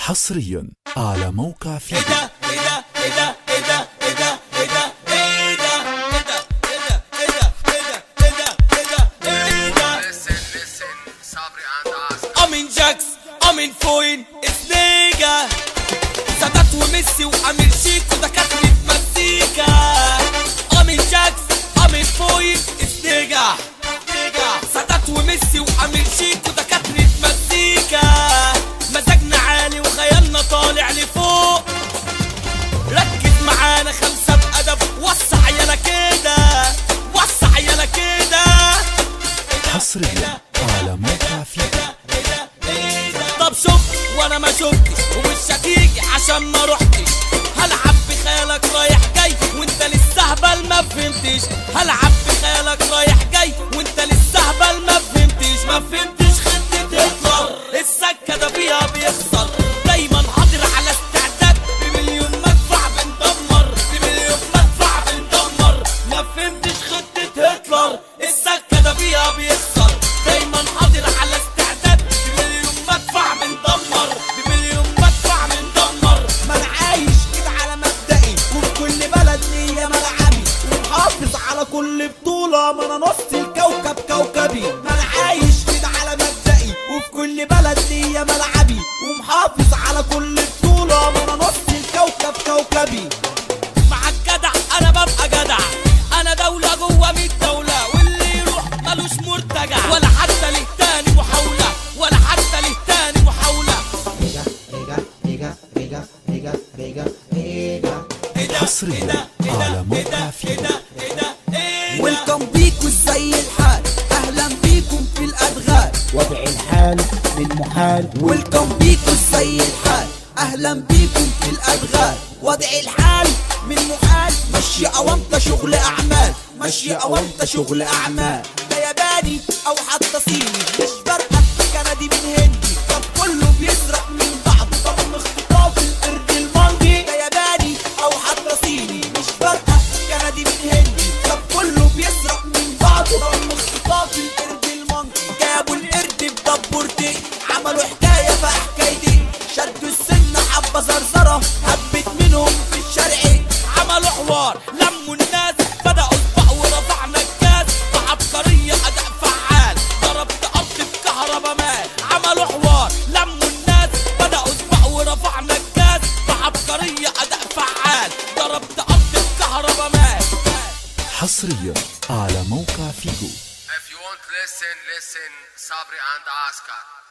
حصريا على موقع ايه فيديو ده ايه ده ايه ده ايه ده ايه ده ايه ده ايه ده ايه ده ايه ده ايه ده ايه ده ايه ده ايه ده Listen, listen, Sabri and Ask. امين جاكس امين فوين سنيجا سادات وميسي وامير شيكو دكاترة مزيكا امين جاكس امين فوين سنيجا سادات وميسي وامير شيكو دكاترة مزيكا مزاجنا عالي وخيالنا طالع لفوق ركز معانا خمسة بأدب وسع يلا كده وسع يلا كده حصريا على موقع فيديو طب شوف وانا ما شفتش ومش هتيجي عشان ما رحتش هلعب بخيالك رايح جاي وانت لسه هبل ما فهمتش هلعب بخيالك رايح جاي وانت لسه هبل ما فهمتش ما فهمتش خدت تطلع السكة ده فيها بيخسر دايما حاضر على استعداد بمليون مدفع بندمر بمليون مدفع بندمر ما فهمتش خطة هتلر السكة ده فيها بيخسر دايما حاضر على استعداد بمليون مدفع بندمر بمليون مدفع بندمر ما انا عايش كده على مبدئي وفي كل بلد ليا ملعبي ومحافظ على كل بطولة ما انا نص الكوكب كوكبي ما انا عايش كده على مبدئي وفي كل بلد ليا ملعبي ومحافظ على كل بطولة ما انا نص الكوكب كوكبي مع الجدع انا ببقى جدع انا دولة جوه مية دولة واللي يروح ملوش مرتجع ولا حتى له تاني محاولة ولا حتى له تاني محاولة ايه ده حصرياً ايه ده ايه ده على موقع ايه ده فيديو. ايه ده ايه ده ايه ده ويلكم بيكم ازاي الحال اهلا بيكم في الادغال وضع الحال من محال ويلكم بيكم ازاي الحال اهلا بيكم في الادغال وضع الحال من محال مشي اوانطه شغل اعمال مشي اوانطه شغل اعمال ده ياباني او حتى صيني مش فارقه كندي من هندي طب كله بيسرق من بعض طب اختطاف القرد المانجي ده ياباني او حتى صيني مش فارقه كندي من هندي طب كله بيسرق من بعض طب اختطاف القرد المانجي جابوا القرد بدبورتي عملوا حكايه في حكايتي شدوا السن حبه زرزره هبت منهم في الشرع عملوا حوار لموا الناس بدأوا يطبعوا ورفعنا الكاس بعبقرية أداء فعال ضربت أرض بكهربا مال عملوا حوار لموا الناس بدأوا يطبعوا ورفعنا الكاس بعبقرية أداء فعال ضربت أرض بكهربا مال حصريا على موقع فيديو If you want listen, listen, Sabri and Askar.